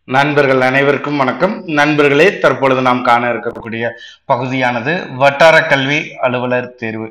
நண்பர்கள் அனைவருக்கும் வணக்கம் நண்பர்களே தற்பொழுது நாம் காண இருக்கக்கூடிய பகுதியானது வட்டார கல்வி அலுவலர் தேர்வு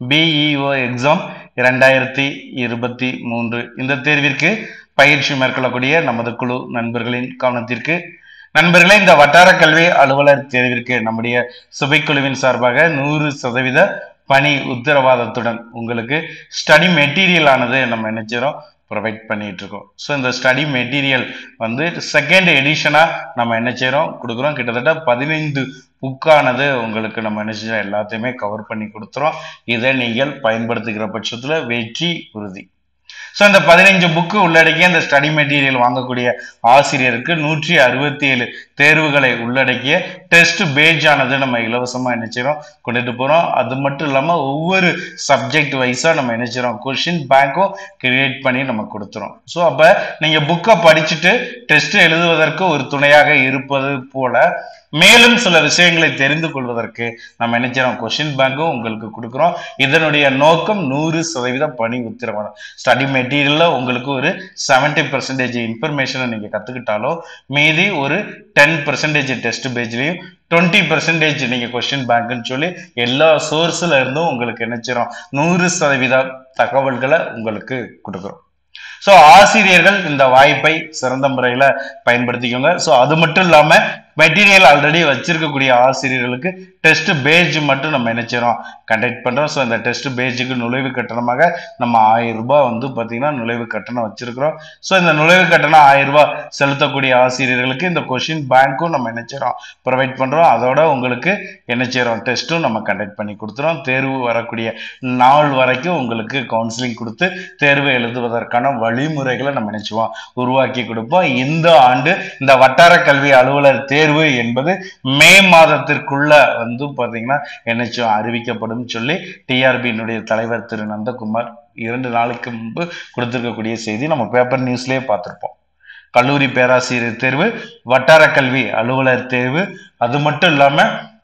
பிஇஓ எக்ஸாம் இரண்டாயிரத்தி இருபத்தி மூன்று இந்த தேர்விற்கு பயிற்சி மேற்கொள்ளக்கூடிய நமது குழு நண்பர்களின் கவனத்திற்கு நண்பர்களே இந்த வட்டார கல்வி அலுவலர் தேர்விற்கு நம்முடைய சுபைக்குழுவின் சார்பாக நூறு சதவீத பணி உத்தரவாதத்துடன் உங்களுக்கு ஸ்டடி மெட்டீரியல் ஆனது நம்ம நினைச்சிரோம் ப்ரொவைட் பண்ணிட்டு இருக்கோம் ஸோ இந்த ஸ்டடி மெட்டீரியல் வந்து செகண்ட் எடிஷனாக நம்ம என்ன செய்கிறோம் கொடுக்குறோம் கிட்டத்தட்ட பதினைந்து புக்கானது உங்களுக்கு நம்ம என்ன செய்யறோம் எல்லாத்தையுமே கவர் பண்ணி கொடுத்துறோம் இதை நீங்கள் பயன்படுத்துகிற பட்சத்தில் வெற்றி உறுதி ஸோ இந்த பதினைஞ்சு புக்கு உள்ளடக்கிய இந்த ஸ்டடி மெட்டீரியல் வாங்கக்கூடிய ஆசிரியருக்கு நூற்றி அறுபத்தி ஏழு தேர்வுகளை உள்ளடக்கிய டெஸ்ட் பேஜ் ஆனது நம்ம இலவசமாக நினைச்சிரோம் கொண்டுட்டு போகிறோம் அது மட்டும் இல்லாமல் ஒவ்வொரு சப்ஜெக்ட் வைஸாக நம்ம நினைச்சிரோம் கொஷின் பேங்க்கும் கிரியேட் பண்ணி நம்ம கொடுத்துறோம் ஸோ அப்போ நீங்கள் புக்கை படிச்சுட்டு டெஸ்ட் எழுதுவதற்கு ஒரு துணையாக இருப்பது போல மேலும் சில விஷயங்களை தெரிந்து கொள்வதற்கு நம்ம நினைச்சிரோம் கொஷின் பேங்க்கும் உங்களுக்கு கொடுக்குறோம் இதனுடைய நோக்கம் நூறு சதவீத பணி உத்தரவாதம் ஸ்டடி மெட்டீரியல்ல உங்களுக்கு ஒரு செவன்டி பர்சன்டேஜ் இன்ஃபர்மேஷனை நீங்க கத்துக்கிட்டாலும் மீதி ஒரு டென் பர்சன்டேஜ் டெஸ்ட் பேஜ்லயும் டுவெண்ட்டி பர்சன்டேஜ் நீங்க கொஸ்டின் பேங்க்னு சொல்லி எல்லா சோர்ஸ்ல இருந்தும் உங்களுக்கு நினைச்சிரோம் நூறு சதவீத தகவல்களை உங்களுக்கு கொடுக்குறோம் ஸோ ஆசிரியர்கள் இந்த வாய்ப்பை சிறந்த முறையில் பயன்படுத்திக்கோங்க ஸோ அது மட்டும் இல்லாமல் மெட்டீரியல் ஆல்ரெடி வச்சிருக்கக்கூடிய ஆசிரியர்களுக்கு டெஸ்ட் பேஜ் மட்டும் நம்ம நினைச்சிரோம் கண்டக்ட் பண்ணுறோம் ஸோ இந்த டெஸ்ட் பேஜுக்கு நுழைவு கட்டணமாக நம்ம ஆயிரம் ரூபாய் வந்து பார்த்தீங்கன்னா நுழைவு கட்டணம் வச்சிருக்கிறோம் ஸோ இந்த நுழைவு கட்டணம் ஆயிரம் ரூபாய் செலுத்தக்கூடிய ஆசிரியர்களுக்கு இந்த கொஷின் பேங்க்கும் நம்ம நினைச்சிரோம் ப்ரொவைட் பண்ணுறோம் அதோட உங்களுக்கு என்ன செய்கிறோம் டெஸ்ட்டும் நம்ம கண்டக்ட் பண்ணி கொடுத்துறோம் தேர்வு வரக்கூடிய நாள் வரைக்கும் உங்களுக்கு கவுன்சிலிங் கொடுத்து தேர்வு எழுதுவதற்கான வழிமுறைகளை நம்ம நினைச்சுவோம் உருவாக்கி கொடுப்போம் இந்த ஆண்டு இந்த வட்டார கல்வி அலுவலர் தேர்வு என்பது மே மாதத்திற்குள்ள வந்து பார்த்தீங்கன்னா என்னச்சும் அறிவிக்கப்படும் சொல்லி டிஆர்பியினுடைய தலைவர் திரு நந்தகுமார் இரண்டு நாளுக்கு முன்பு கொடுத்திருக்கக்கூடிய செய்தி நம்ம பேப்பர் நியூஸ்லயே பார்த்துருப்போம் கல்லூரி பேராசிரியர் தேர்வு வட்டார கல்வி அலுவலர் தேர்வு அது மட்டும் இல்லாம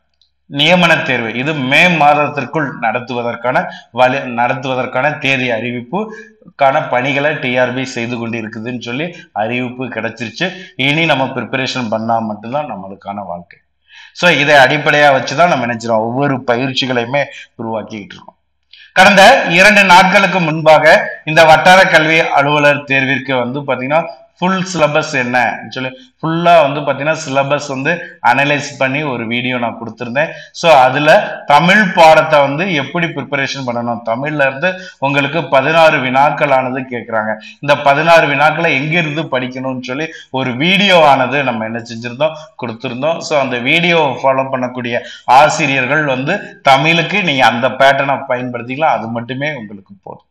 நியமன தேர்வு இது மே மாதத்திற்குள் நடத்துவதற்கான வழி நடத்துவதற்கான தேதி அறிவிப்புக்கான பணிகளை டிஆர்பி செய்து கொண்டு இருக்குதுன்னு சொல்லி அறிவிப்பு கிடைச்சிருச்சு இனி நம்ம ப்ரிப்பரேஷன் பண்ணா மட்டும்தான் நம்மளுக்கான வாழ்க்கை ஸோ இதை அடிப்படையாக வச்சு தான் நம்ம நினைச்சிரோம் ஒவ்வொரு பயிற்சிகளையுமே உருவாக்கிக்கிட்டு இருக்கோம் கடந்த இரண்டு நாட்களுக்கு முன்பாக இந்த வட்டார கல்வி அலுவலர் தேர்விற்கு வந்து பார்த்தீங்கன்னா ஃபுல் சிலபஸ் என்ன சொல்லி ஃபுல்லாக வந்து பார்த்தீங்கன்னா சிலபஸ் வந்து அனலைஸ் பண்ணி ஒரு வீடியோ நான் கொடுத்துருந்தேன் ஸோ அதில் தமிழ் பாடத்தை வந்து எப்படி ப்ரிப்பரேஷன் பண்ணணும் தமிழ்ல இருந்து உங்களுக்கு பதினாறு வினாக்கள் ஆனது கேட்குறாங்க இந்த பதினாறு வினாக்களை எங்கிருந்து படிக்கணும்னு சொல்லி ஒரு வீடியோ ஆனது நம்ம என்ன செஞ்சிருந்தோம் கொடுத்துருந்தோம் ஸோ அந்த வீடியோவை ஃபாலோ பண்ணக்கூடிய ஆசிரியர்கள் வந்து தமிழுக்கு நீங்கள் அந்த பேட்டர்னை பயன்படுத்திக்கலாம் அது மட்டுமே உங்களுக்கு போதும்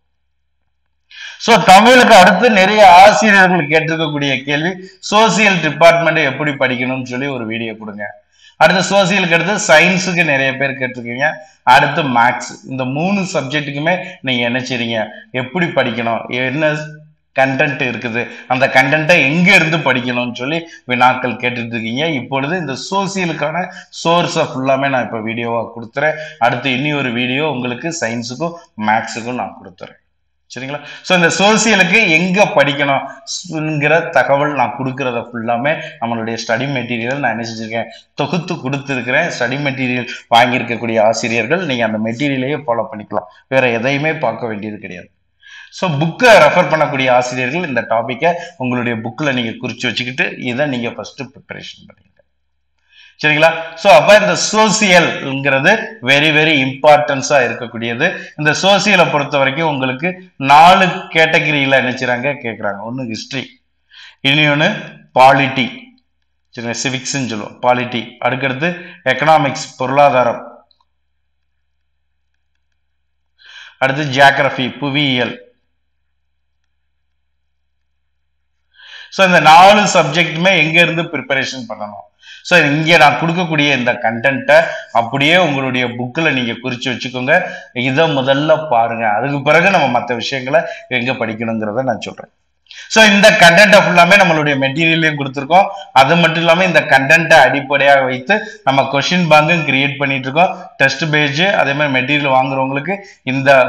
ஸோ தமிழுக்கு அடுத்து நிறைய ஆசிரியர்கள் கேட்டிருக்கக்கூடிய கேள்வி சோசியல் டிபார்ட்மெண்ட் எப்படி படிக்கணும்னு சொல்லி ஒரு வீடியோ கொடுங்க அடுத்து சோசியலுக்கு அடுத்து சயின்ஸுக்கு நிறைய பேர் கேட்டிருக்கீங்க அடுத்து மேக்ஸ் இந்த மூணு சப்ஜெக்ட்டுக்குமே நீங்க என்ன செய்றீங்க எப்படி படிக்கணும் என்ன கண்டென்ட் இருக்குது அந்த கண்டென்ட்டை எங்க இருந்து படிக்கணும்னு சொல்லி வினாக்கள் கேட்டுட்டு இருக்கீங்க இப்பொழுது இந்த சோசியலுக்கான சோர்ஸை ஃபுல்லாமே நான் இப்போ வீடியோவாக கொடுத்துறேன் அடுத்து இனி ஒரு வீடியோ உங்களுக்கு சயின்ஸுக்கும் மேக்ஸுக்கும் நான் கொடுத்துறேன் சரிங்களா ஸோ இந்த சோசியலுக்கு எங்க படிக்கணும்ங்கிற தகவல் நான் கொடுக்கறத ஃபுல்லாமே நம்மளுடைய ஸ்டடி மெட்டீரியல் நான் என்ன செஞ்சிருக்கேன் தொகுத்து கொடுத்துருக்கிறேன் ஸ்டடி மெட்டீரியல் வாங்கியிருக்கக்கூடிய ஆசிரியர்கள் நீங்க அந்த மெட்டீரியலையே ஃபாலோ பண்ணிக்கலாம் வேற எதையுமே பார்க்க வேண்டியது கிடையாது ஸோ புக்கை ரெஃபர் பண்ணக்கூடிய ஆசிரியர்கள் இந்த டாப்பிக்கை உங்களுடைய புக்கில் நீங்கள் குறித்து வச்சுக்கிட்டு இதை நீங்கள் ஃபஸ்ட்டு ப்ரிப்பரேஷன் பண்ணுங்க சரிங்களா ஸோ அப்போ இந்த சோசியல்ங்கிறது வெரி வெரி இம்பார்ட்டன்ஸாக இருக்கக்கூடியது இந்த சோசியலை பொறுத்த வரைக்கும் உங்களுக்கு நாலு கேட்டகரியில் நினைச்சுறாங்க கேட்குறாங்க ஒன்று ஹிஸ்ட்ரி இனி ஒன்று பாலிட்டி சரிங்க சிவிக்ஸ்ன்னு சொல்லுவோம் பாலிட்டி அடுக்கடுத்து எக்கனாமிக்ஸ் பொருளாதாரம் அடுத்து ஜியாகிரபி புவியியல் ஸோ இந்த நாலு சப்ஜெக்ட்டுமே எங்க இருந்து ப்ரிப்பரேஷன் பண்ணணும் ஸோ இங்கே நான் கொடுக்கக்கூடிய இந்த கண்டென்ட்டை அப்படியே உங்களுடைய புக்கில் நீங்கள் குறித்து வச்சுக்கோங்க இதை முதல்ல பாருங்க அதுக்கு பிறகு நம்ம மற்ற விஷயங்களை எங்கே படிக்கணுங்கிறத நான் சொல்கிறேன் ஸோ இந்த கண்டென்ட்டை ஃபுல்லாமே நம்மளுடைய மெட்டீரியலையும் கொடுத்துருக்கோம் அது மட்டும் இல்லாமல் இந்த கண்டென்ட்டை அடிப்படையாக வைத்து நம்ம கொஷின் பேங்கும் கிரியேட் பண்ணிட்டு இருக்கோம் டெஸ்ட் பேஜ் அதே மாதிரி மெட்டீரியல் வாங்குறவங்களுக்கு இந்த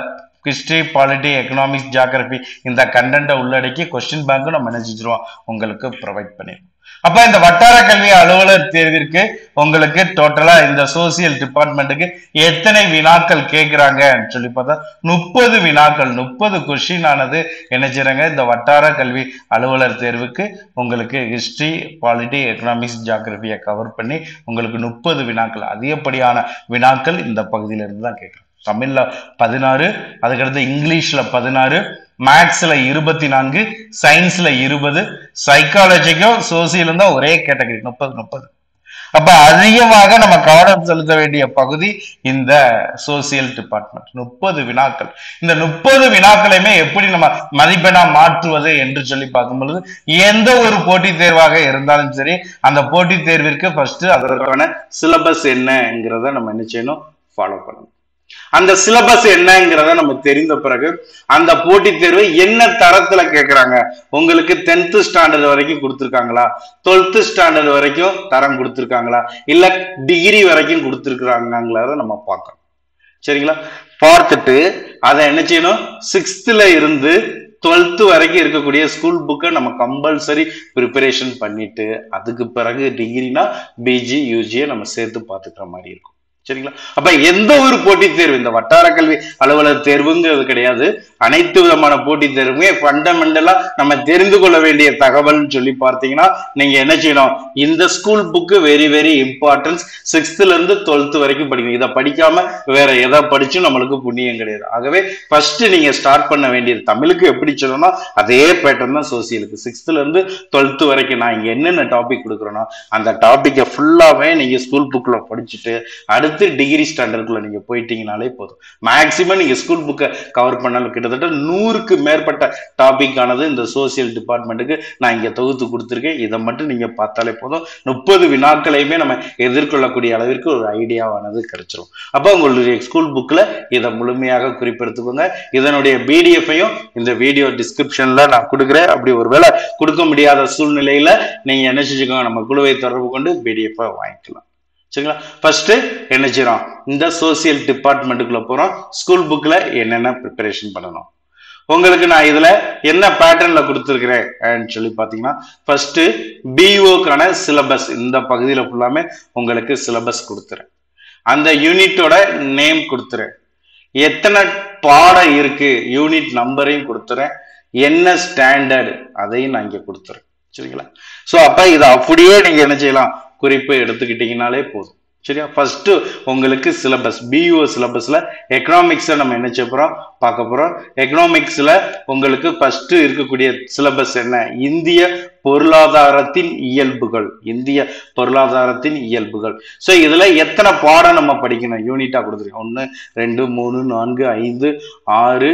ஹிஸ்டரி பாலிட்டி எக்கனாமிக்ஸ் ஜியாகிரபி இந்த கண்டென்ட்டை உள்ளடக்கி கொஸ்டின் பேங்க்கும் நம்ம நினைச்சிருவோம் உங்களுக்கு ப்ரொவைட் பண்ணிடுவோம் அப்ப இந்த வட்டார கல்வி அலுவலர் தேர்விற்கு உங்களுக்கு டோட்டலா இந்த சோசியல் டிபார்ட்மெண்ட்டுக்கு எத்தனை வினாக்கள் கேட்கிறாங்கன்னு சொல்லி பார்த்தா முப்பது வினாக்கள் முப்பது கொஸ்டின் ஆனது என்ன செய்றாங்க இந்த வட்டார கல்வி அலுவலர் தேர்வுக்கு உங்களுக்கு ஹிஸ்டரி பாலிட்டி எக்கனாமிக்ஸ் ஜியாகிரபியை கவர் பண்ணி உங்களுக்கு முப்பது வினாக்கள் அதிகப்படியான வினாக்கள் இந்த பகுதியில இருந்து தான் கேட்குறோம் தமிழ்ல பதினாறு அதுக்கடுத்து இங்கிலீஷ்ல பதினாறு மேக்ஸ்ல இருபத்தி நான்கு சயின்ஸ்ல இருபது சைக்காலஜிக்கும் சோசியலும் தான் ஒரே கேட்டகரி முப்பது முப்பது அப்ப அதிகமாக நம்ம கவனம் செலுத்த வேண்டிய பகுதி இந்த சோசியல் டிபார்ட்மெண்ட் முப்பது வினாக்கள் இந்த முப்பது வினாக்களையுமே எப்படி நம்ம மதிப்பெண்ணா மாற்றுவது என்று சொல்லி பார்க்கும் பொழுது எந்த ஒரு போட்டித் தேர்வாக இருந்தாலும் சரி அந்த போட்டித் தேர்விற்கு ஃபர்ஸ்ட் அதற்கான சிலபஸ் என்னங்கிறத நம்ம என்ன செய்யணும் ஃபாலோ பண்ணணும் அந்த சிலபஸ் என்னங்கிறத நம்ம தெரிந்த பிறகு அந்த போட்டித் தேர்வு என்ன தரத்துல கேட்கறாங்க உங்களுக்கு டென்த் ஸ்டாண்டர்ட் வரைக்கும் கொடுத்துருக்காங்களா டுவெல்த் ஸ்டாண்டர்ட் வரைக்கும் தரம் கொடுத்துருக்காங்களா இல்ல டிகிரி வரைக்கும் கொடுத்துருக்காங்கிறத நம்ம பார்க்கணும் சரிங்களா பார்த்துட்டு அதை என்ன செய்யணும் சிக்ஸ்த்ல இருந்து டுவெல்த் வரைக்கும் இருக்கக்கூடிய ஸ்கூல் புக்கை நம்ம கம்பல்சரி ப்ரிப்பரேஷன் பண்ணிட்டு அதுக்கு பிறகு டிகிரினா பிஜி யூஜியை நம்ம சேர்த்து பார்த்துக்கிற மாதிரி இருக்கும் சரிங்களா அப்ப எந்த ஒரு போட்டித் தேர்வு இந்த வட்டார கல்வி அலுவலர் தேர்வுங்கிறது கிடையாது அனைத்து விதமான போட்டித் தேர்வுமே ஃபண்டமெண்டலா நம்ம தெரிந்து கொள்ள வேண்டிய தகவல்னு சொல்லி பார்த்தீங்கன்னா நீங்க என்ன செய்யணும் இந்த school book very very importance சிக்ஸ்த்ல இருந்து டுவெல்த் வரைக்கும் படிக்கணும் இதை படிக்காம வேற எதை படிச்சும் நம்மளுக்கு புண்ணியம் கிடையாது ஆகவே ஃபர்ஸ்ட் நீங்க ஸ்டார்ட் பண்ண வேண்டியது தமிழுக்கு எப்படி சொல்லணும்னா அதே பேட்டர்ன் தான் சோசியலுக்கு சிக்ஸ்த்ல இருந்து டுவெல்த் வரைக்கும் நான் இங்க என்னென்ன டாபிக் கொடுக்குறேனோ அந்த டாபிக்கை ஃபுல்லாவே நீங்க ஸ்கூல் புக்ல படிச்சுட்டு அடுத்து டிகிரி ஸ்டாண்டர்டுக்குள்ள நீங்க போயிட்டீங்கனாலே போதும் மேக்சிமம் நீங்க ஸ்கூல் புக்கை கவர் பண்ணாலும் கிட்டத்தட்ட நூறுக்கு மேற்பட்ட டாபிக் ஆனது இந்த சோசியல் டிபார்ட்மெண்ட்டுக்கு நான் இங்க தொகுத்து கொடுத்துருக்கேன் இதை மட்டும் நீங்க பார்த்தாலே போதும் முப்பது வினாக்களையுமே நம்ம எதிர்கொள்ளக்கூடிய அளவிற்கு ஒரு ஐடியாவானது கிடைச்சிரும் அப்போ உங்களுடைய ஸ்கூல் புக்ல இதை முழுமையாக குறிப்பெடுத்துக்கோங்க இதனுடைய பிடிஎஃப்பையும் இந்த வீடியோ டிஸ்கிரிப்ஷன்ல நான் கொடுக்குறேன் அப்படி ஒருவேளை கொடுக்க முடியாத சூழ்நிலையில நீங்க என்ன செஞ்சுக்கோங்க நம்ம குழுவை தொடர்பு கொண்டு பிடிஎஃப் வாங்கிக்கலாம் சரிங்களா ஃபர்ஸ்ட் என்ன செய்யறோம் இந்த சோசியல் டிபார்ட்மெண்ட்டுக்குள்ள போறோம் ஸ்கூல் புக்ல என்னென்ன ப்ரிப்பரேஷன் பண்ணணும் உங்களுக்கு நான் இதுல என்ன பேட்டர்ன்ல கொடுத்துருக்கிறேன் சொல்லி பாத்தீங்கன்னா ஃபர்ஸ்ட் பிஓக்கான சிலபஸ் இந்த பகுதியில ஃபுல்லாமே உங்களுக்கு சிலபஸ் கொடுத்துறேன் அந்த யூனிட்டோட நேம் கொடுத்துறேன் எத்தனை பாடம் இருக்கு யூனிட் நம்பரையும் கொடுத்துறேன் என்ன ஸ்டாண்டர்ட் அதையும் நான் இங்க கொடுத்துறேன் சரிங்களா சோ அப்ப இதை அப்படியே நீங்க என்ன செய்யலாம் குறிப்பு எடுத்துக்கிட்டீங்கனாலே போதும் சரியா ஃபர்ஸ்ட் உங்களுக்கு சிலபஸ் பியூஓ சிலபஸ்ல எக்கனாமிக்ஸை நம்ம என்ன செய்ய போறோம் பார்க்க போறோம் எக்கனாமிக்ஸ்ல உங்களுக்கு ஃபர்ஸ்ட் இருக்கக்கூடிய சிலபஸ் என்ன இந்திய பொருளாதாரத்தின் இயல்புகள் இந்திய பொருளாதாரத்தின் இயல்புகள் ஸோ இதுல எத்தனை பாடம் நம்ம படிக்கணும் யூனிட்டா கொடுத்துருக்கோம் ஒன்று ரெண்டு மூணு நான்கு ஐந்து ஆறு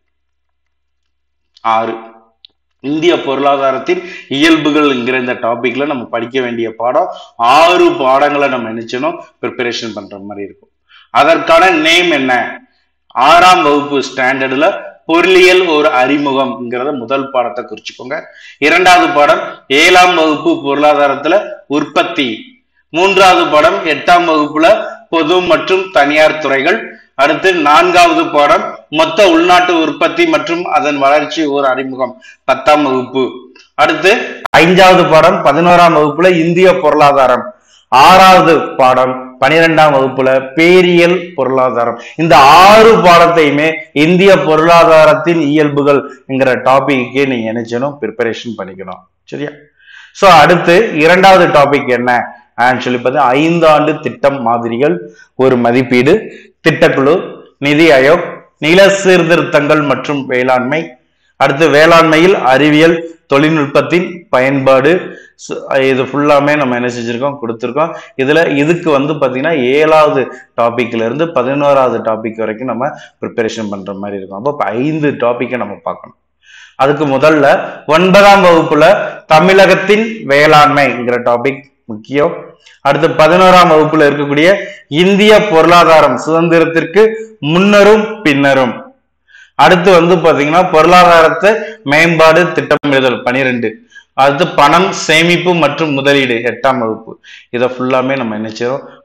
ஆறு இந்திய பொருளாதாரத்தின் இயல்புகள்ங்கிற இந்த டாபிக்ல நம்ம படிக்க வேண்டிய பாடம் ஆறு பாடங்களை நம்ம நினைச்சணும் ப்ரிப்பரேஷன் பண்ற மாதிரி இருக்கும் அதற்கான நேம் என்ன ஆறாம் வகுப்பு ஸ்டாண்டர்ட்ல பொருளியல் ஒரு அறிமுகம்ங்கிறத முதல் பாடத்தை குறிச்சுக்கோங்க இரண்டாவது பாடம் ஏழாம் வகுப்பு பொருளாதாரத்துல உற்பத்தி மூன்றாவது பாடம் எட்டாம் வகுப்புல பொது மற்றும் தனியார் துறைகள் அடுத்து நான்காவது பாடம் மொத்த உள்நாட்டு உற்பத்தி மற்றும் அதன் வளர்ச்சி ஒரு அறிமுகம் பத்தாம் வகுப்பு அடுத்து ஐந்தாவது பாடம் பதினோராம் வகுப்புல இந்திய பொருளாதாரம் ஆறாவது பாடம் பனிரெண்டாம் வகுப்புல பேரியல் பொருளாதாரம் இந்த ஆறு பாடத்தையுமே இந்திய பொருளாதாரத்தின் இயல்புகள் என்கிற டாபிக்கு நீங்க நினைச்சணும் ப்ரிப்பரேஷன் பண்ணிக்கணும் சரியா சோ அடுத்து இரண்டாவது டாபிக் என்ன சொல்லி பார்த்தா ஐந்தாண்டு திட்டம் மாதிரிகள் ஒரு மதிப்பீடு திட்டக்குழு நிதி ஆயோக் நில சீர்திருத்தங்கள் மற்றும் வேளாண்மை அடுத்து வேளாண்மையில் அறிவியல் தொழில்நுட்பத்தின் பயன்பாடு இது ஃபுல்லாமே நம்ம என்ன செஞ்சிருக்கோம் கொடுத்துருக்கோம் இதுல இதுக்கு வந்து பாத்தீங்கன்னா ஏழாவது டாபிக்ல இருந்து பதினோராவது டாபிக் வரைக்கும் நம்ம ப்ரிப்பரேஷன் பண்ற மாதிரி இருக்கும் அப்போ ஐந்து டாபிக்கை நம்ம பார்க்கணும் அதுக்கு முதல்ல ஒன்பதாம் வகுப்புல தமிழகத்தின் வேளாண்மைங்கிற டாபிக் முக்கியம் அடுத்து பதினோராம் வகுப்புல இருக்கக்கூடிய இந்திய பொருளாதாரம் சுதந்திரத்திற்கு முன்னரும் பின்னரும் அடுத்து வந்து பாத்தீங்கன்னா பொருளாதாரத்தை மேம்பாடு திட்டமிடுதல் பனிரெண்டு அடுத்து பணம் சேமிப்பு மற்றும் முதலீடு எட்டாம் வகுப்பு இதை ஃபுல்லாமே நம்ம என்ன செய்யறோம்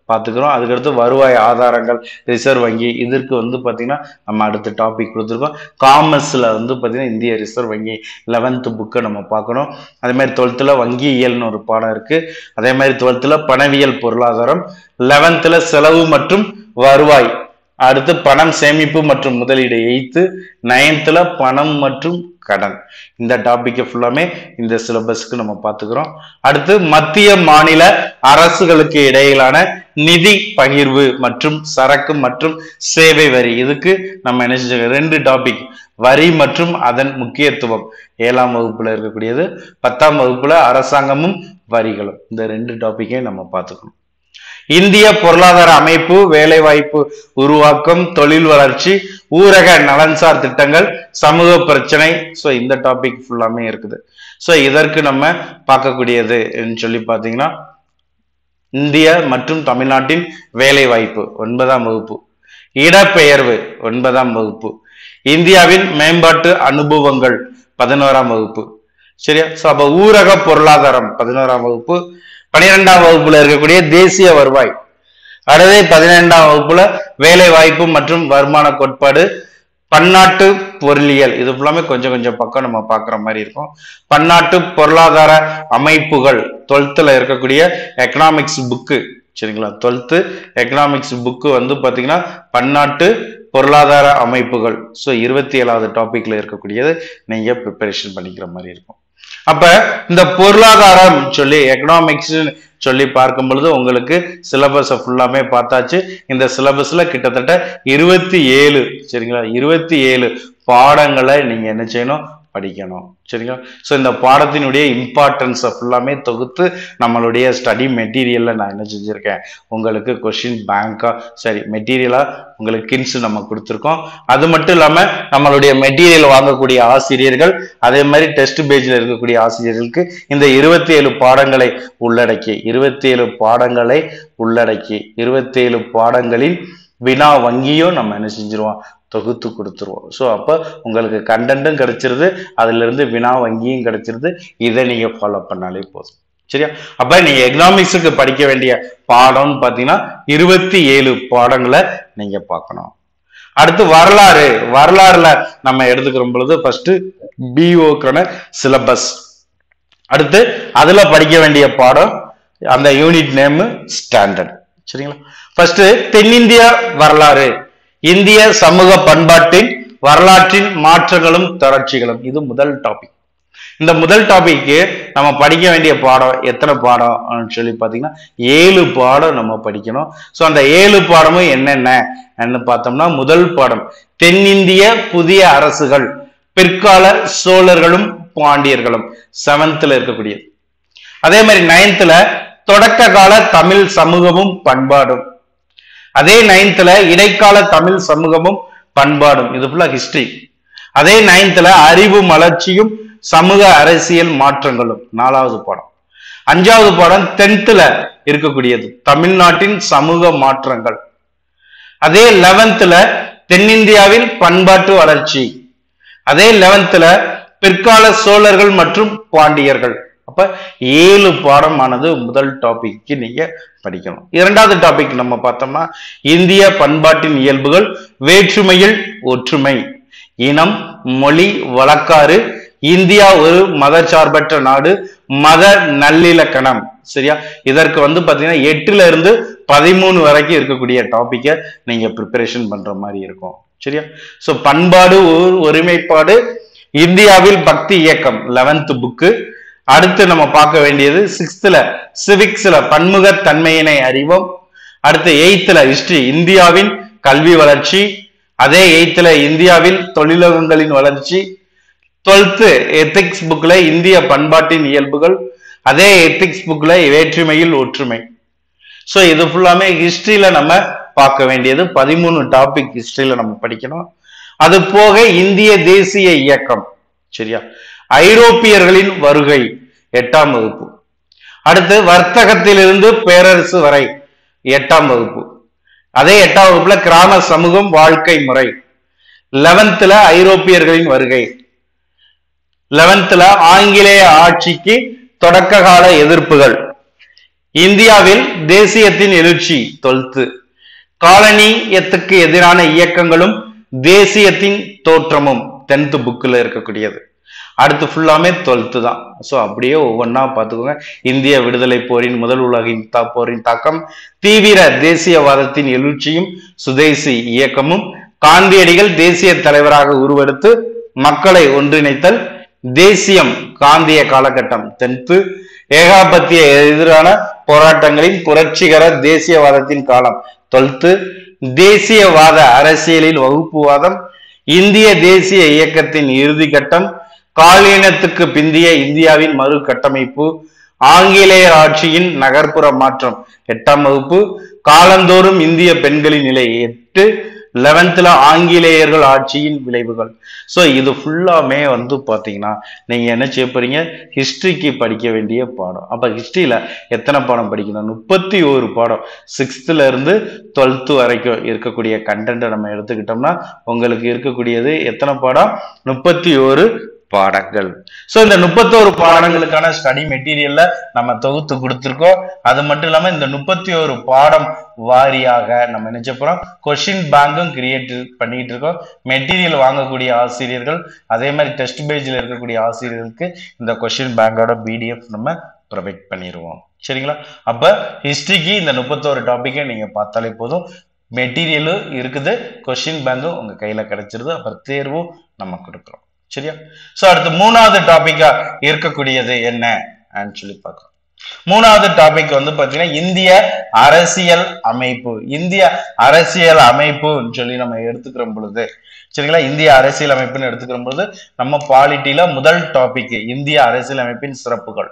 பார்த்துக்கிறோம் அதுக்கடுத்து வருவாய் ஆதாரங்கள் ரிசர்வ் வங்கி இதற்கு வந்து பார்த்தீங்கன்னா நம்ம அடுத்த டாபிக் கொடுத்துருக்கோம் காமர்ஸில் வந்து பார்த்தீங்கன்னா இந்திய ரிசர்வ் வங்கி லெவன்த்து புக்கை நம்ம பார்க்கணும் அதே மாதிரி டுவெல்த்தில் வங்கியியல்னு ஒரு பாடம் இருக்குது அதே மாதிரி டுவெல்த்தில் பணவியல் பொருளாதாரம் லெவன்த்தில் செலவு மற்றும் வருவாய் அடுத்து பணம் சேமிப்பு மற்றும் முதலீடு எய்த்து நைன்த்தில் பணம் மற்றும் கடன் இந்த டாபிக்கை ஃபுல்லாமே இந்த சிலபஸ்க்கு நம்ம பார்த்துக்கிறோம் அடுத்து மத்திய மாநில அரசுகளுக்கு இடையிலான நிதி பகிர்வு மற்றும் சரக்கு மற்றும் சேவை வரி இதுக்கு நம்ம என்ன செஞ்சோம் ரெண்டு டாபிக் வரி மற்றும் அதன் முக்கியத்துவம் ஏழாம் வகுப்புல இருக்கக்கூடியது பத்தாம் வகுப்புல அரசாங்கமும் வரிகளும் இந்த ரெண்டு டாபிக்கையும் நம்ம பார்த்துக்கணும் இந்திய பொருளாதார அமைப்பு வேலைவாய்ப்பு உருவாக்கம் தொழில் வளர்ச்சி ஊரக நலன்சார் திட்டங்கள் சமூக பிரச்சனை ஸோ இந்த டாபிக் ஃபுல்லாமே இருக்குது ஸோ இதற்கு நம்ம பார்க்கக்கூடியது சொல்லி பார்த்தீங்கன்னா இந்திய மற்றும் தமிழ்நாட்டின் வேலைவாய்ப்பு ஒன்பதாம் வகுப்பு இடப்பெயர்வு ஒன்பதாம் வகுப்பு இந்தியாவின் மேம்பாட்டு அனுபவங்கள் பதினோராம் வகுப்பு சரியா ஸோ அப்போ ஊரக பொருளாதாரம் பதினோராம் வகுப்பு பனிரெண்டாம் வகுப்புல இருக்கக்கூடிய தேசிய வருவாய் அடுத்து பதினெண்டாம் வகுப்புல வேலை வாய்ப்பு மற்றும் வருமான கோட்பாடு பன்னாட்டு பொருளியல் இது ஃபுல்லாமே கொஞ்சம் கொஞ்சம் பக்கம் நம்ம பார்க்குற மாதிரி இருக்கும் பன்னாட்டு பொருளாதார அமைப்புகள் டுவெல்த்தில் இருக்கக்கூடிய எக்கனாமிக்ஸ் புக்கு சரிங்களா டுவெல்த்து எக்கனாமிக்ஸ் புக்கு வந்து பார்த்தீங்கன்னா பன்னாட்டு பொருளாதார அமைப்புகள் ஸோ இருபத்தி ஏழாவது டாபிக்ல இருக்கக்கூடியது நீங்க ப்ரிப்பரேஷன் பண்ணிக்கிற மாதிரி இருக்கும் அப்ப இந்த பொருளாதாரம் சொல்லி எக்கனாமிக்ஸ் சொல்லி பார்க்கும் பொழுது உங்களுக்கு சிலபஸை ஃபுல்லாமே பார்த்தாச்சு இந்த சிலபஸ்ல கிட்டத்தட்ட இருபத்தி ஏழு சரிங்களா இருபத்தி ஏழு பாடங்களை நீங்க என்ன செய்யணும் படிக்கணும் சரிங்களா ஸோ இந்த பாடத்தினுடைய இம்பார்ட்டன்ஸை ஃபுல்லாமே தொகுத்து நம்மளுடைய ஸ்டடி மெட்டீரியல்ல நான் என்ன செஞ்சிருக்கேன் உங்களுக்கு கொஷின் பேங்கா சரி மெட்டீரியலா உங்களுக்கு கின்ஸ் நம்ம கொடுத்துருக்கோம் அது மட்டும் இல்லாம நம்மளுடைய மெட்டீரியல் வாங்கக்கூடிய ஆசிரியர்கள் அதே மாதிரி டெஸ்ட் பேஜ்ல இருக்கக்கூடிய ஆசிரியர்களுக்கு இந்த இருபத்தி ஏழு பாடங்களை உள்ளடக்கி இருபத்தி ஏழு பாடங்களை உள்ளடக்கி இருபத்தி ஏழு பாடங்களின் வினா வங்கியும் நம்ம என்ன செஞ்சிருவோம் தொகுத்து கொடுத்துருவோம் ஸோ அப்போ உங்களுக்கு கண்டென்ட்டும் கிடைச்சிருது அதுல இருந்து வினா வங்கியும் கிடைச்சிருது இதை நீங்க ஃபாலோ பண்ணாலே போதும் சரியா அப்ப நீங்க எக்கனாமிக்ஸுக்கு படிக்க வேண்டிய பாடம்னு பாத்தீங்கன்னா இருபத்தி ஏழு பாடங்களை நீங்க பார்க்கணும் அடுத்து வரலாறு வரலாறுல நம்ம எடுத்துக்கிற பொழுது ஃபர்ஸ்ட் பிஓக்கான சிலபஸ் அடுத்து அதுல படிக்க வேண்டிய பாடம் அந்த யூனிட் நேம் ஸ்டாண்டர்ட் சரிங்களா ஃபர்ஸ்ட் தென்னிந்திய வரலாறு இந்திய சமூக பண்பாட்டின் வரலாற்றின் மாற்றங்களும் தொடர்ச்சிகளும் இது முதல் டாபிக் இந்த முதல் டாபிக்கு நம்ம படிக்க வேண்டிய பாடம் எத்தனை பாடம் சொல்லி பார்த்தீங்கன்னா ஏழு பாடம் நம்ம படிக்கணும் ஸோ அந்த ஏழு பாடமும் என்னென்ன பார்த்தோம்னா முதல் பாடம் தென்னிந்திய புதிய அரசுகள் பிற்கால சோழர்களும் பாண்டியர்களும் செவன்த்ல இருக்கக்கூடியது அதே மாதிரி நைன்த்ல தொடக்க கால தமிழ் சமூகமும் பண்பாடும் அதே நைன்த்ல இடைக்கால தமிழ் சமூகமும் பண்பாடும் இது ஃபுல்லா ஹிஸ்டரி அதே நைன்த்ல அறிவு மலர்ச்சியும் சமூக அரசியல் மாற்றங்களும் நாலாவது பாடம் அஞ்சாவது பாடம் டென்த்ல இருக்கக்கூடியது தமிழ்நாட்டின் சமூக மாற்றங்கள் அதே லெவன்த்ல தென்னிந்தியாவில் பண்பாட்டு வளர்ச்சி அதே லெவன்த்ல பிற்கால சோழர்கள் மற்றும் பாண்டியர்கள் அப்ப ஏழு பாடமானது முதல் டாபிக்கு நீங்க படிக்கணும் இரண்டாவது டாபிக் நம்ம பார்த்தோம்னா இந்திய பண்பாட்டின் இயல்புகள் வேற்றுமையில் ஒற்றுமை இனம் மொழி வழக்காறு இந்தியா ஒரு மதச்சார்பற்ற நாடு மத நல்லிலக்கணம் சரியா இதற்கு வந்து பாத்தீங்கன்னா எட்டுல இருந்து பதிமூணு வரைக்கும் இருக்கக்கூடிய டாபிக்கை நீங்க ப்ரிப்பரேஷன் பண்ற மாதிரி இருக்கும் சரியா சோ பண்பாடு ஒரு- ஒருமைப்பாடு இந்தியாவில் பக்தி இயக்கம் லெவன்த் புக்கு அடுத்து நம்ம பார்க்க வேண்டியது சிக்ஸ்த்ல சிவிக்ஸ்ல பன்முகத்தன்மையினை அறிவோம் அடுத்து எயித்துல ஹிஸ்டரி இந்தியாவின் கல்வி வளர்ச்சி அதே எயித்துல இந்தியாவில் தொழிலகங்களின் வளர்ச்சி டுவெல்த்து எத்திக்ஸ் புக்ல இந்திய பண்பாட்டின் இயல்புகள் அதே எத்திக்ஸ் புக்ல வேற்றுமையில் ஒற்றுமை ஸோ இது ஃபுல்லாமே ஹிஸ்டரியில நம்ம பார்க்க வேண்டியது பதிமூணு டாபிக் ஹிஸ்டரியில நம்ம படிக்கணும் அது போக இந்திய தேசிய இயக்கம் சரியா ஐரோப்பியர்களின் வருகை எட்டாம் வகுப்பு அடுத்து வர்த்தகத்திலிருந்து பேரரசு வரை எட்டாம் வகுப்பு அதே எட்டாம் வகுப்புல கிராம சமூகம் வாழ்க்கை முறை லெவன்த்ல ஐரோப்பியர்களின் வருகை லெவன்த்ல ஆங்கிலேய ஆட்சிக்கு தொடக்க கால எதிர்ப்புகள் இந்தியாவில் தேசியத்தின் எழுச்சி தொல்த்து காலனியத்துக்கு எதிரான இயக்கங்களும் தேசியத்தின் தோற்றமும் டென்த் புக்கில் இருக்கக்கூடியது அடுத்து ஃபுல்லாமே டுவெல்த்து தான் ஸோ அப்படியே ஒவ்வொன்றா பார்த்துக்கோங்க இந்திய விடுதலை போரின் முதல் உலகின் தா போரின் தாக்கம் தீவிர தேசியவாதத்தின் எழுச்சியும் சுதேசி இயக்கமும் காந்தியடிகள் தேசிய தலைவராக உருவெடுத்து மக்களை ஒன்றிணைத்தல் தேசியம் காந்திய காலகட்டம் தென்த்து ஏகாபத்திய எதிரான போராட்டங்களின் புரட்சிகர தேசியவாதத்தின் காலம் தொல்த்து தேசியவாத அரசியலில் வகுப்புவாதம் இந்திய தேசிய இயக்கத்தின் இறுதி கட்டம் காலீனத்துக்கு பிந்திய இந்தியாவின் மறு கட்டமைப்பு ஆங்கிலேயர் ஆட்சியின் நகர்ப்புற மாற்றம் எட்டாம் வகுப்பு காலந்தோறும் இந்திய பெண்களின் நிலை எட்டு லெவன்த்ல ஆங்கிலேயர்கள் ஆட்சியின் விளைவுகள் ஸோ இது ஃபுல்லாமே வந்து பார்த்தீங்கன்னா நீங்க என்ன செய்ய போறீங்க ஹிஸ்டரிக்கு படிக்க வேண்டிய பாடம் அப்ப ஹிஸ்டரியில எத்தனை பாடம் படிக்கணும் முப்பத்தி ஒரு பாடம் சிக்ஸ்த்ல இருந்து டுவெல்த்து வரைக்கும் இருக்கக்கூடிய கண்டென்ட்டை நம்ம எடுத்துக்கிட்டோம்னா உங்களுக்கு இருக்கக்கூடியது எத்தனை பாடம் முப்பத்தி ஒரு பாடங்கள் ஸோ இந்த முப்பத்தோரு பாடங்களுக்கான ஸ்டடி மெட்டீரியல்ல நம்ம தொகுத்து கொடுத்துருக்கோம் அது மட்டும் இல்லாம இந்த முப்பத்தி ஒரு பாடம் வாரியாக நம்ம நினைச்ச போறோம் கொஷின் பேங்கும் கிரியேட் பண்ணிட்டு இருக்கோம் மெட்டீரியல் வாங்கக்கூடிய ஆசிரியர்கள் அதே மாதிரி டெஸ்ட் பேஜில் இருக்கக்கூடிய ஆசிரியர்களுக்கு இந்த கொஷின் பேங்கோட பிடிஎஃப் நம்ம ப்ரொவைட் பண்ணிடுவோம் சரிங்களா அப்ப ஹிஸ்டரிக்கு இந்த முப்பத்தோரு டாப்பிக்கை நீங்க பார்த்தாலே போதும் மெட்டீரியலும் இருக்குது கொஷின் பேங்கும் உங்க கையில கிடைச்சிருது அப்புறம் தேர்வும் நம்ம கொடுக்குறோம் சரியா சோ அடுத்து மூணாவது டாபிக்கா இருக்கக்கூடியது என்ன சொல்லி பார்க்கலாம் மூணாவது டாபிக் வந்து பாத்தீங்கன்னா இந்திய அரசியல் அமைப்பு இந்திய அரசியல் அமைப்புன்னு சொல்லி நம்ம எடுத்துக்கிற பொழுது சரிங்களா இந்திய அரசியல் அமைப்புன்னு எடுத்துக்கிற பொழுது நம்ம பாலிட்டியில முதல் டாபிக் இந்திய அரசியல் அமைப்பின் சிறப்புகள்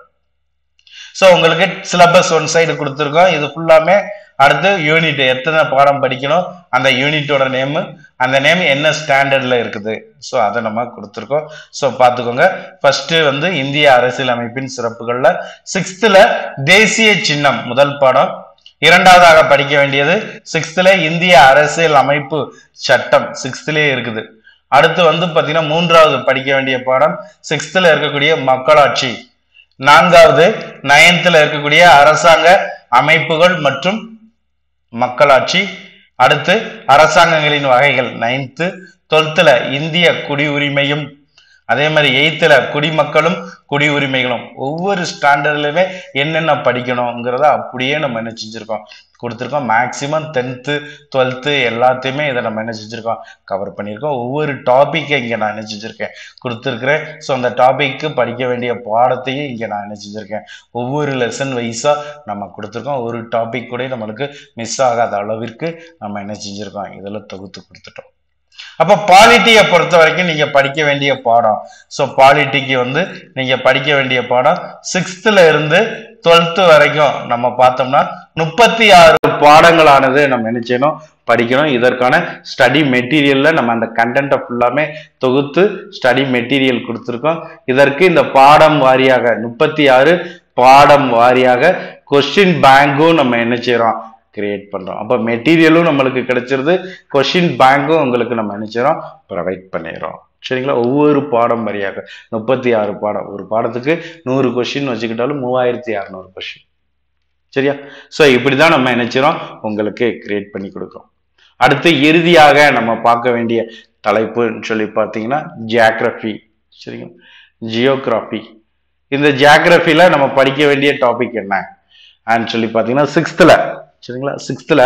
சோ உங்களுக்கு சிலபஸ் ஒன் சைடு கொடுத்துருக்கோம் இது ஃபுல்லாமே அடுத்து யூனிட் எத்தனை பாடம் படிக்கணும் அந்த யூனிட்டோட நேம் அந்த நேம் என்ன ஸ்டாண்டர்ட்ல இருக்குது ஸோ அதை நம்ம கொடுத்துருக்கோம் ஸோ பார்த்துக்கோங்க ஃபர்ஸ்ட் வந்து இந்திய அரசியல் அமைப்பின் சிறப்புகள்ல சிக்ஸ்த்ல தேசிய சின்னம் முதல் பாடம் இரண்டாவதாக படிக்க வேண்டியது சிக்ஸ்த்ல இந்திய அரசியல் அமைப்பு சட்டம் சிக்ஸ்த்லயே இருக்குது அடுத்து வந்து பாத்தீங்கன்னா மூன்றாவது படிக்க வேண்டிய பாடம் சிக்ஸ்த்ல இருக்கக்கூடிய மக்களாட்சி நான்காவது நயன்த்ல இருக்கக்கூடிய அரசாங்க அமைப்புகள் மற்றும் மக்களாட்சி அடுத்து அரசாங்கங்களின் வகைகள் நைன்த்து டுவெல்த்தில் இந்திய குடியுரிமையும் அதே மாதிரி எயித்துல குடிமக்களும் குடி உரிமைகளும் ஒவ்வொரு ஸ்டாண்டர்ட்லயுமே என்னென்ன படிக்கணுங்கிறத அப்படியே நம்ம என்ன செஞ்சிருக்கோம் கொடுத்துருக்கோம் மேக்சிமம் டென்த்து டுவெல்த்து எல்லாத்தையுமே இதை நம்ம என்ன செஞ்சிருக்கோம் கவர் பண்ணியிருக்கோம் ஒவ்வொரு டாப்பிக்கை இங்கே நான் என்ன செஞ்சிருக்கேன் கொடுத்துருக்குறேன் ஸோ அந்த டாபிக்கு படிக்க வேண்டிய பாடத்தையும் இங்கே நான் என்ன செஞ்சிருக்கேன் ஒவ்வொரு லெசன் வைஸாக நம்ம கொடுத்துருக்கோம் ஒரு டாபிக் கூட நம்மளுக்கு மிஸ் ஆகாத அளவிற்கு நம்ம என்ன செஞ்சிருக்கோம் இதில் தொகுத்து கொடுத்துட்டோம் அப்போ பாலிட்டியை பொறுத்த வரைக்கும் நீங்க படிக்க வேண்டிய பாடம் ஸோ பாலிட்டிக்கு வந்து நீங்க படிக்க வேண்டிய பாடம் சிக்ஸ்த்ல இருந்து டுவெல்த்து வரைக்கும் நம்ம பார்த்தோம்னா முப்பத்தி ஆறு பாடங்களானது நம்ம என்ன செய்யணும் படிக்கணும் இதற்கான ஸ்டடி மெட்டீரியல்ல நம்ம அந்த கண்டென்ட்டை ஃபுல்லாமே தொகுத்து ஸ்டடி மெட்டீரியல் கொடுத்துருக்கோம் இதற்கு இந்த பாடம் வாரியாக முப்பத்தி ஆறு பாடம் வாரியாக கொஸ்டின் பேங்கும் நம்ம என்ன செய்யறோம் கிரியேட் பண்றோம் அப்போ மெட்டீரியலும் நம்மளுக்கு கிடைச்சிருது கொஷின் பேங்கும் உங்களுக்கு நம்ம நினைச்சிடறோம் ப்ரொவைட் பண்ணிடுறோம் சரிங்களா ஒவ்வொரு பாடம் வரியாக முப்பத்தி ஆறு பாடம் ஒரு பாடத்துக்கு நூறு கொஷின் வச்சுக்கிட்டாலும் மூவாயிரத்தி அறநூறு கொஷின் சரியா ஸோ இப்படிதான் நம்ம நினைச்சிரோம் உங்களுக்கு கிரியேட் பண்ணி கொடுக்குறோம் அடுத்து இறுதியாக நம்ம பார்க்க வேண்டிய தலைப்புன்னு சொல்லி பார்த்தீங்கன்னா ஜியாகிரபி சரிங்களா ஜியோகிராஃபி இந்த ஜியாகிரபியில் நம்ம படிக்க வேண்டிய டாபிக் என்ன ஆன்னு சொல்லி பார்த்தீங்கன்னா சிக்ஸ்த்தில் சரிங்களா சிக்ஸ்த்ல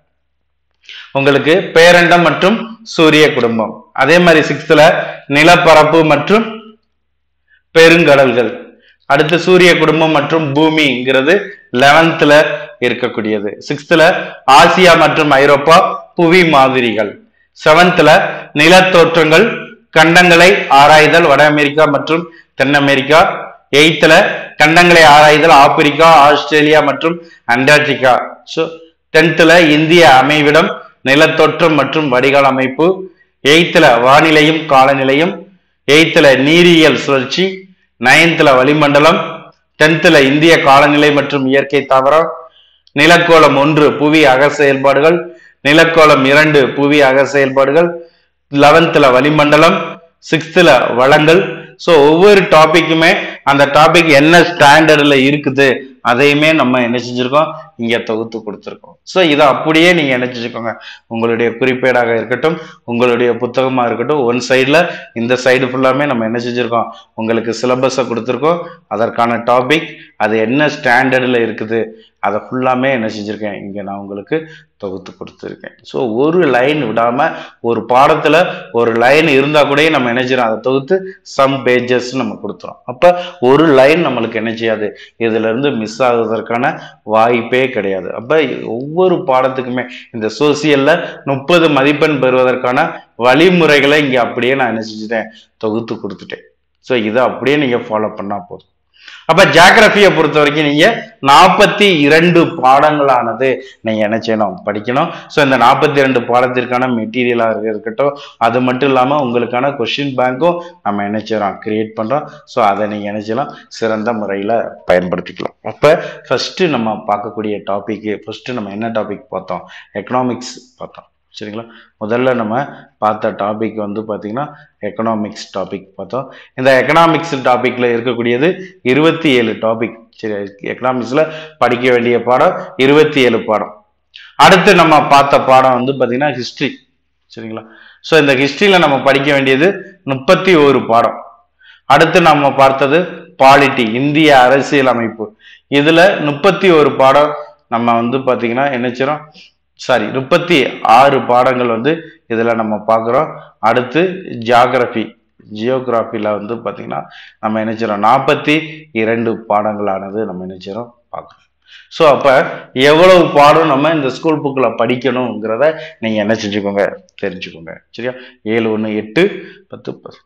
உங்களுக்கு பேரண்டம் மற்றும் சூரிய குடும்பம் அதே மாதிரி சிக்ஸ்த்ல நிலப்பரப்பு மற்றும் பெருங்கடல்கள் அடுத்து சூரிய குடும்பம் மற்றும் பூமிங்கிறது லெவன்த்ல இருக்கக்கூடியது சிக்ஸ்த்ல ஆசியா மற்றும் ஐரோப்பா புவி மாதிரிகள் செவன்த்ல நிலத்தோற்றங்கள் கண்டங்களை ஆராய்தல் வட அமெரிக்கா மற்றும் தென் அமெரிக்கா எயித்துல கண்டங்களை ஆராய்தல் ஆப்பிரிக்கா ஆஸ்திரேலியா மற்றும் அண்டார்டிகா ஸோ டென்த்தில் இந்திய அமைவிடம் நிலத்தோற்றம் மற்றும் வடிகால் அமைப்பு எயித்தில் வானிலையும் காலநிலையும் எயித்தில் நீரியல் சுழற்சி நைன்த்தில் வளிமண்டலம் டென்த்தில் இந்திய காலநிலை மற்றும் இயற்கை தாவரம் நிலக்கோளம் ஒன்று புவி அக செயல்பாடுகள் நிலக்கோளம் இரண்டு புவி அக செயல்பாடுகள் லெவன்த்தில் வளிமண்டலம் சிக்ஸ்த்தில் வளங்கள் ஸோ ஒவ்வொரு டாபிக்குமே அந்த டாபிக் என்ன ஸ்டாண்டர்டில் இருக்குது அதையுமே நம்ம என்ன செஞ்சிருக்கோம் இங்க தொகுத்து கொடுத்துருக்கோம் ஸோ இதை அப்படியே நீங்க என்ன செஞ்சுக்கோங்க உங்களுடைய குறிப்பேடாக இருக்கட்டும் உங்களுடைய புத்தகமா இருக்கட்டும் ஒன் சைடில் இந்த சைடு ஃபுல்லாமே நம்ம என்ன செஞ்சிருக்கோம் உங்களுக்கு சிலபஸை கொடுத்துருக்கோம் அதற்கான டாபிக் அது என்ன ஸ்டாண்டர்டில் இருக்குது அதை ஃபுல்லாமே என்ன செஞ்சுருக்கேன் இங்கே நான் உங்களுக்கு தொகுத்து கொடுத்துருக்கேன் ஸோ ஒரு லைன் விடாமல் ஒரு பாடத்தில் ஒரு லைன் இருந்தால் கூட நம்ம என்ன செய்யறோம் அதை தொகுத்து சம் பேஜஸ் நம்ம கொடுத்துறோம் அப்போ ஒரு லைன் நம்மளுக்கு என்ன செய்யாது இதிலிருந்து மிஸ் ஆகுவதற்கான வாய்ப்பே கிடையாது அப்போ ஒவ்வொரு பாடத்துக்குமே இந்த சோசியலில் முப்பது மதிப்பெண் பெறுவதற்கான வழிமுறைகளை இங்கே அப்படியே நான் என்ன செஞ்சுட்டேன் தொகுத்து கொடுத்துட்டேன் ஸோ இதை அப்படியே நீங்கள் ஃபாலோ பண்ணால் போதும் அப்ப ஜியாகிரபியை பொறுத்த வரைக்கும் நீங்க நாற்பத்தி இரண்டு பாடங்களானது நீங்க என்ன செய்யணும் படிக்கணும் ஸோ இந்த நாற்பத்தி இரண்டு பாடத்திற்கான மெட்டீரியலாக இருக்கட்டும் அது மட்டும் இல்லாம உங்களுக்கான கொஷின் பேங்க்கும் நம்ம என்ன செய்யறோம் கிரியேட் பண்றோம் ஸோ அதை நீங்க என்ன செய்யலாம் சிறந்த முறையில பயன்படுத்திக்கலாம் அப்ப ஃபர்ஸ்ட் நம்ம பார்க்கக்கூடிய டாபிக் ஃபர்ஸ்ட் நம்ம என்ன டாபிக் பார்த்தோம் எக்கனாமிக்ஸ் பார்த்தோம் சரிங்களா முதல்ல நம்ம பார்த்த டாபிக் வந்து பார்த்தீங்கன்னா எக்கனாமிக்ஸ் டாபிக் பார்த்தோம் இந்த எக்கனாமிக்ஸ் டாபிக்ல இருக்கக்கூடியது இருபத்தி ஏழு டாபிக் சரி எக்கனாமிக்ஸ்ல படிக்க வேண்டிய பாடம் இருபத்தி ஏழு பாடம் அடுத்து நம்ம பார்த்த பாடம் வந்து பார்த்தீங்கன்னா ஹிஸ்ட்ரி சரிங்களா ஸோ இந்த ஹிஸ்ட்ரியில நம்ம படிக்க வேண்டியது முப்பத்தி ஒரு பாடம் அடுத்து நம்ம பார்த்தது பாலிட்டி இந்திய அரசியல் அமைப்பு இதுல முப்பத்தி ஒரு பாடம் நம்ம வந்து பார்த்தீங்கன்னா என்ன செய்றோம் சாரி முப்பத்தி ஆறு பாடங்கள் வந்து இதில் நம்ம பார்க்குறோம் அடுத்து ஜியாகிரபி ஜியோகிராஃபியில் வந்து பார்த்திங்கன்னா நம்ம என்ன செய்றோம் நாற்பத்தி இரண்டு பாடங்களானது நம்ம என்ன செய்றோம் பார்க்குறோம் ஸோ அப்போ எவ்வளவு பாடம் நம்ம இந்த ஸ்கூல் புக்கில் படிக்கணுங்கிறத நீங்கள் என்ன செஞ்சுக்கோங்க தெரிஞ்சுக்கோங்க சரியா ஏழு ஒன்று எட்டு பத்து பத்து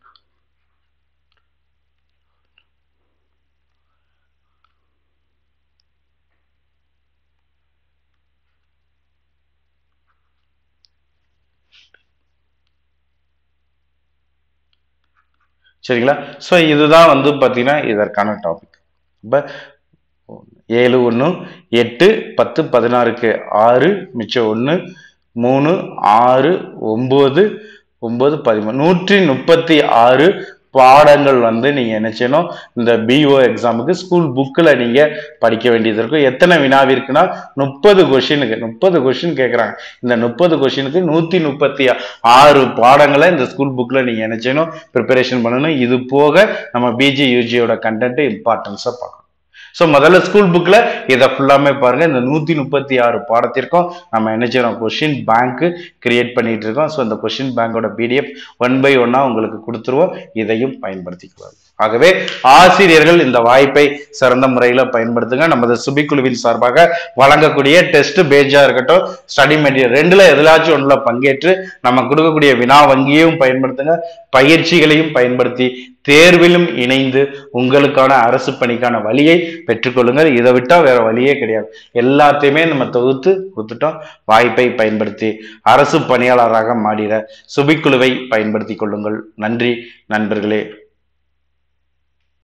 சரிங்களா ஸோ இதுதான் வந்து பார்த்தீங்கன்னா இதற்கான டாபிக் இப்போ ஏழு ஒன்று எட்டு பத்து பதினாறுக்கு ஆறு மிச்சம் ஒன்று மூணு ஆறு ஒம்பது ஒம்பது பதிமூணு நூற்றி முப்பத்தி ஆறு பாடங்கள் வந்து நீங்கள் என்ன செய்யணும் இந்த பிஓ எக்ஸாமுக்கு ஸ்கூல் புக்கில் நீங்கள் படிக்க வேண்டியது இருக்கும் எத்தனை வினாவிற்குனா முப்பது கொஷினுக்கு முப்பது கொஷின் கேட்குறாங்க இந்த முப்பது கொஷினுக்கு நூற்றி முப்பத்தி ஆறு பாடங்களை இந்த ஸ்கூல் புக்கில் நீங்கள் என்ன செய்யணும் ப்ரிப்பரேஷன் பண்ணணும் இது போக நம்ம பிஜி யூஜியோட கண்டென்ட் இம்பார்ட்டன்ஸாக பார்க்கணும் ஸோ முதல்ல ஸ்கூல் புக்கில் இதை ஃபுல்லாமே பாருங்க இந்த நூற்றி முப்பத்தி ஆறு பாடத்திற்கும் நம்ம என்ன செய்யறோம் கொஷின் பேங்க் கிரியேட் பண்ணிட்டு இருக்கோம் ஸோ இந்த கொஷின் பேங்கோட பிடிஎஃப் ஒன் பை ஒன்னாக உங்களுக்கு கொடுத்துருவோம் இதையும் பயன்படுத்திக்கலாம் ஆகவே ஆசிரியர்கள் இந்த வாய்ப்பை சிறந்த முறையில் பயன்படுத்துங்க நமது சுபிக்குழுவின் சார்பாக வழங்கக்கூடிய டெஸ்ட் பேஜா இருக்கட்டும் ஸ்டடி மெட்டீரியல் ரெண்டுல எதிலாச்சும் ஒன்றுல பங்கேற்று நம்ம கொடுக்கக்கூடிய வினா வங்கியையும் பயன்படுத்துங்க பயிற்சிகளையும் பயன்படுத்தி தேர்விலும் இணைந்து உங்களுக்கான அரசு பணிக்கான வழியை பெற்றுக்கொள்ளுங்கள் இதை விட்டா வேற வழியே கிடையாது எல்லாத்தையுமே நம்ம தொகுத்து கொடுத்துட்டோம் வாய்ப்பை பயன்படுத்தி அரசு பணியாளராக மாறிட சுபிக்குழுவை பயன்படுத்திக் கொள்ளுங்கள் நன்றி நண்பர்களே